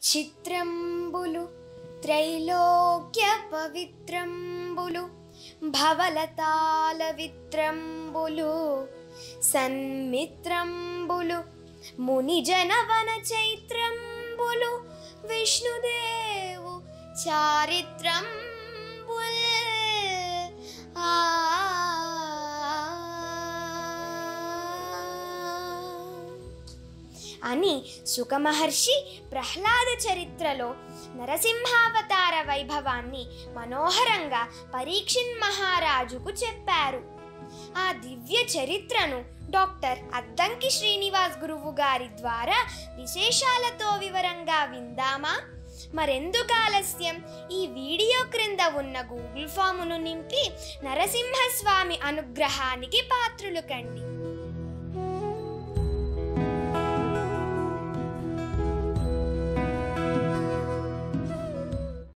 చిత్రంబులు త్రైలోక్య పవిత్రంబులు భవలతాల విత్రంబులు సన్మిత్రంబులు మునిజనవన చైత్రంబులు విష్ణుదేవు చారిత్రంబుల్ ఆ అని సుఖమహర్షి ప్రహ్లాద చరిత్రలో నరసింహావతార వైభవాన్ని మనోహరంగా పరీక్షిన్ మహారాజుకు చెప్పారు ఆ దివ్య చరిత్రను డాక్టర్ అద్దంకి శ్రీనివాస్ గురువు గారి ద్వారా విశేషాలతో వివరంగా విందామా మరెందుకు ఆలస్యం ఈ వీడియో క్రింద ఉన్న గూగుల్ ఫామును నింపి నరసింహస్వామి అనుగ్రహానికి పాత్రులు కండి